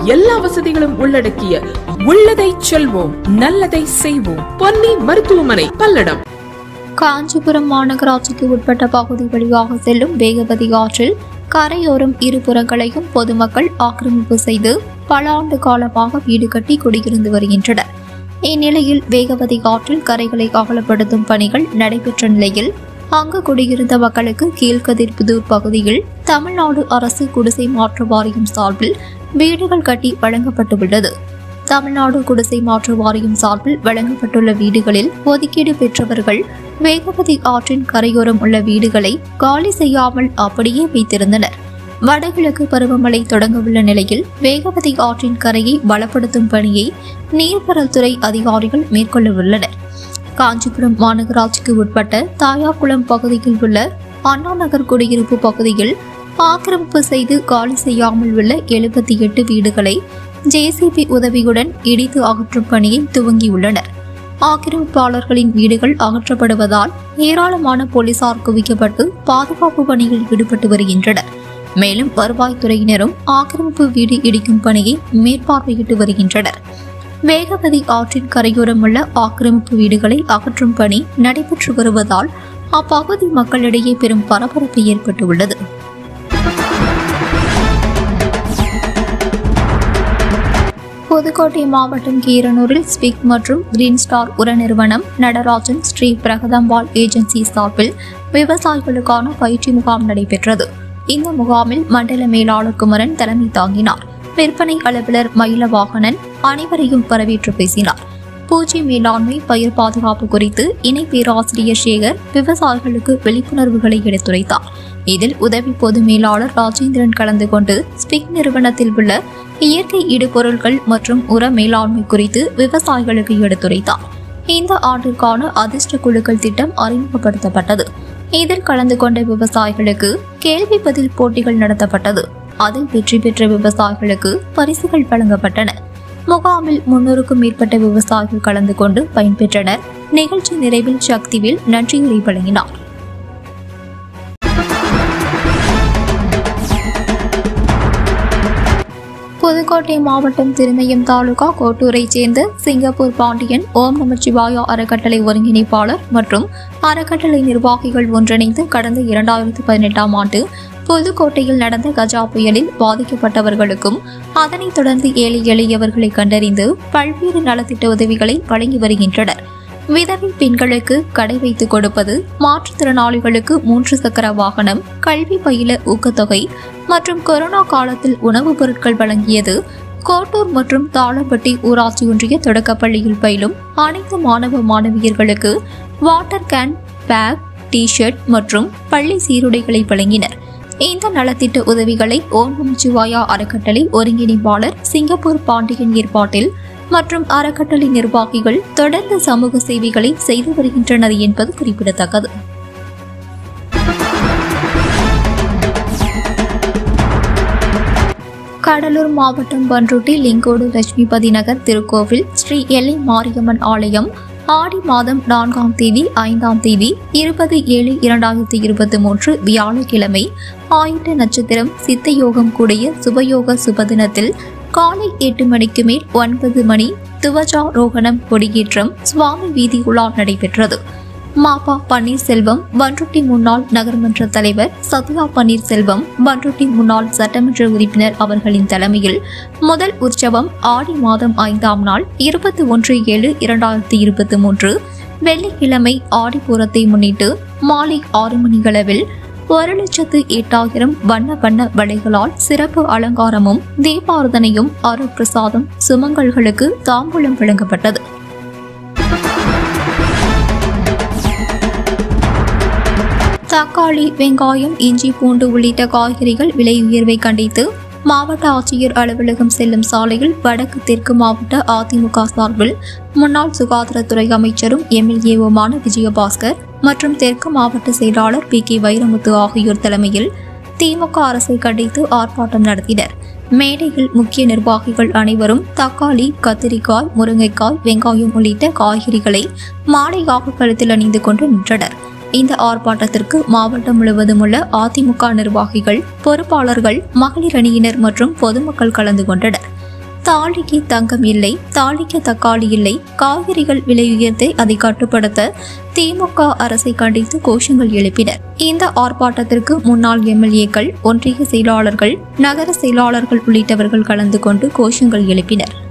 எல்லா வசதிகளும் உள்ளடக்கிய உள்ளதை செல்வோம் நல்லதை செய்வோம் பொன்னி மருத்துவமனை பல்லடம் காஞ்சிபுரம் மாநகராட்சிக்கு உட்பட்ட பகுதி வழியாக செல்லும் வேகவதி ஆற்றில் கரையோரம் இருபுறங்களையும் பொதுமக்கள் ஆக்கிரமிப்பு செய்து பல ஆண்டு காலமாக வீடு கட்டி குடியிருந்து வருகின்றனர் இந்நிலையில் வேகவதி ஆற்றில் கரைகளை அகலப்படுத்தும் பணிகள் நடைபெற்ற நிலையில் அங்கு குடியிருந்த மக்களுக்கு கீழ்கதிர்புதூர் பகுதியில் தமிழ்நாடு அரசு குடிசை மாற்று வாரியம் சார்பில் வீடுகள் கட்டி வழங்கப்பட்டுள்ளது தமிழ்நாடு குடிசை மாற்று வாரியம் சார்பில் வழங்கப்பட்டுள்ள வீடுகளில் ஒதுக்கீடு பெற்றவர்கள் வேகவதி ஆற்றின் கரையோரம் உள்ள வீடுகளை காலி செய்யாமல் அப்படியே வைத்திருந்தனர் வடகிழக்கு பருவமழை தொடங்கவுள்ள நிலையில் வேகவதி ஆற்றின் கரையை பலப்படுத்தும் பணியை நீர்வரத்துறை அதிகாரிகள் மேற்கொள்ளவுள்ளனர் காஞ்சிபுரம் மாநகராட்சிக்கு உட்பட்ட தாயார்குளம் பகுதியில் உள்ள அண்ணா நகர் குடியிருப்பு பகுதியில் ஆக்கிரமிப்பு செய்து காலி செய்யாமல் உள்ள எழுபத்தி எட்டு வீடுகளை ஜேசிபி உதவியுடன் இடித்து அகற்றும் பணியை துவங்கியுள்ளனர் ஆக்கிரமிப்பாளர்களின் வீடுகள் அகற்றப்படுவதால் ஏராளமான போலீசார் குவிக்கப்பட்டு பாதுகாப்பு பணியில் ஈடுபட்டு வருகின்றனர் மேலும் வருவாய்த்துறையினரும் ஆக்கிரமிப்பு வீடு இடிக்கும் பணியை மேற்பார்வையிட்டு வருகின்றனர் வேகவதி ஆற்றின் கரையோரம் உள்ள ஆக்கிரமிப்பு வீடுகளை அகற்றும் பணி நடைபெற்று வருவதால் அப்பகுதி மக்களிடையே பெரும் பரபரப்பு ஏற்பட்டுள்ளது புதுக்கோட்டை மாவட்டம் கீரனூரில் ஸ்பிக் மற்றும் கிரீன் ஸ்டார் உர நிறுவனம் நடராஜன் ஸ்ரீ பிரகதம்பாள் ஏஜென்சி சார்பில் விவசாயிகளுக்கான பயிற்சி முகாம் நடைபெற்றது இந்த முகாமில் மண்டல மேலாளர் குமரன் தலைமை தாங்கினார் விற்பனை அலுவலர் மயிலவாகனன் அனைவரையும் வரவேற்று பேசினார் பூச்சி மேலாண்மை பயிர் பாதுகாப்பு குறித்து இணை பேராசிரியர் சேகர் விவசாயிகளுக்கு விழிப்புணர்வுகளை எடுத்துரைத்தார் இதில் உதவி பொது மேலாளர் ராஜேந்திரன் கலந்து கொண்டு ஸ்பிக் நிறுவனத்தில் உள்ள இயற்கை இடுபொருட்கள் மற்றும் உர மேலாண்மை குறித்து விவசாயிகளுக்கு எடுத்துரைத்தார் இந்த ஆண்டிற்கான அதிர்ஷ்ட குழுக்கள் திட்டம் அறிமுகப்படுத்தப்பட்டது இதில் கலந்து கொண்ட விவசாயிகளுக்கு கேள்வி பதில் போட்டிகள் நடத்தப்பட்டது அதில் வெற்றி பெற்ற விவசாயிகளுக்கு பரிசுகள் வழங்கப்பட்டன முகாமில் முன்னூறுக்கும் மேற்பட்ட விவசாயிகள் கலந்து கொண்டு பயன்பெற்றனர் நிகழ்ச்சி நிறைவில் சக்திவில் நன்றியுரை வழங்கினார் புதுக்கோட்டை மாவட்டம் திருமயம் தாலுகா கோட்டூரைச் சேர்ந்த சிங்கப்பூர் பாண்டியன் ஓம் நமச்சிவாயா அறக்கட்டளை ஒருங்கிணைப்பாளர் மற்றும் அறக்கட்டளை நிர்வாகிகள் ஒன்றிணைந்து கடந்த இரண்டாயிரத்து பதினெட்டாம் ஆண்டு புதுக்கோட்டையில் நடந்த கஜா புயலில் பாதிக்கப்பட்டவர்களுக்கும் அதனைத் தொடர்ந்து ஏழை எளியவர்களை கண்டறிந்து பல்வேறு நலத்திட்ட உதவிகளை வழங்கி வருகின்றனர் விதவை பெண்களுக்கு கடை வைத்து கொடுப்பது மாற்றுத்திறனாளிகளுக்கு மூன்று சக்கர வாகனம் கல்வி பயில ஊக்கத்தொகை மற்றும் கொரோனா காலத்தில் உணவுப் பொருட்கள் வழங்கியது கோட்டூர் மற்றும் தாளப்பட்டி ஊராட்சி ஒன்றிய தொடக்கப்பள்ளியில் பயிலும் அனைத்து மாணவ மாணவியர்களுக்கு water can bag T shirt மற்றும் பள்ளி சீருடைகளை வழங்கினர் இந்த நலத்திட்ட உதவிகளை ஓம் நமச்சிவாயா அறக்கட்டளை ஒருங்கிணைப்பாளர் சிங்கப்பூர் பாண்டியன் ஏற்பாட்டில் மற்றும் அறக்கட்டளை நிர்வாகிகள் தொடர்ந்து சமூக சேவைகளை செய்து வருகின்றனர் என்பது குறிப்பிடத்தக்கது கடலூர் மாவட்டம் பன்ருட்டி லிங்கோடு லட்சுமிபதி நகர் திருக்கோவில் ஸ்ரீ எல்லை மாரியம்மன் ஆலயம் ஆடி மாதம் நான்காம் தேதி ஐந்தாம் தேதி இருபது ஏழு இரண்டாயிரத்தி இருபத்தி மூன்று வியாழக்கிழமை ஆயிட்ட நட்சத்திரம் சித்த யோகம் கூடிய சுபயோக சுபதினத்தில் காலை எட்டு மணிக்கு மேல் ஒன்பது மணி துவஜா ரோகணம் கொடியேற்றம் சுவாமி வீதி உலா நடைபெற்றது மாபா பன்னீர்செல்வம் பன்ருட்டி முன்னாள் நகர்மன்ற தலைவர் சத்யா பன்னீர்செல்வம் பன்ருட்டி முன்னாள் சட்டமன்ற உறுப்பினர் அவர்களின் தலைமையில் முதல் உற்சவம் ஆடி மாதம் ஐந்தாம் நாள் இருபத்தி ஒன்று ஏழு இரண்டாயிரத்தி இருபத்தி மூன்று வெள்ளிக்கிழமை ஆடிப்பூரத்தை முன்னிட்டு மாலை ஆறு மணிகளவில் ஒரு லட்சத்து எட்டாயிரம் வண்ண வண்ண வளைகளால் சிறப்பு அலங்காரமும் தீபாரதனையும் அருட்பிரசாதம் சுமங்கல்களுக்கு தாம்பூலம் வழங்கப்பட்டது தக்காளி வெங்காயம் இஞ்சி பூண்டு உள்ளிட்ட காய்கறிகள் விலை உயர்வை கண்டித்து மாவட்ட ஆட்சியர் அலுவலகம் செல்லும் சாலையில் வடக்கு தெற்கு மாவட்ட அதிமுக சார்பில் முன்னாள் சுகாதாரத்துறை அமைச்சரும் எம்எல்ஏவுமான விஜயபாஸ்கர் மற்றும் தெற்கு மாவட்ட செயலாளர் பி கே வைரமுத்து ஆகியோர் தலைமையில் திமுக அரசை கண்டித்து ஆர்ப்பாட்டம் நடத்தினர் மேடையில் முக்கிய நிர்வாகிகள் அனைவரும் தக்காளி கத்திரிக்காய் முருங்கைக்காய் வெங்காயம் உள்ளிட்ட காய்கறிகளை மாலையாக கழுத்தில் அணிந்து கொண்டு நின்றனர் இந்த ஆர்ப்பாட்டத்திற்கு மாவட்டம் முழுவதும் உள்ள அதிமுக நிர்வாகிகள் பொறுப்பாளர்கள் மகளிர் அணியினர் மற்றும் பொதுமக்கள் கலந்து கொண்டனர் தாலிக்கு தங்கம் இல்லை தாலிக்கு தக்காளி இல்லை காய்கறிகள் விலை உயர்த்தை அதை கட்டுப்படுத்த திமுக அரசை கண்டித்து கோஷங்கள் எழுப்பினர் இந்த ஆர்ப்பாட்டத்திற்கு முன்னாள் எம்எல்ஏக்கள் ஒன்றிய செயலாளர்கள் நகர செயலாளர்கள் உள்ளிட்டவர்கள் கலந்து கொண்டு கோஷங்கள் எழுப்பினர்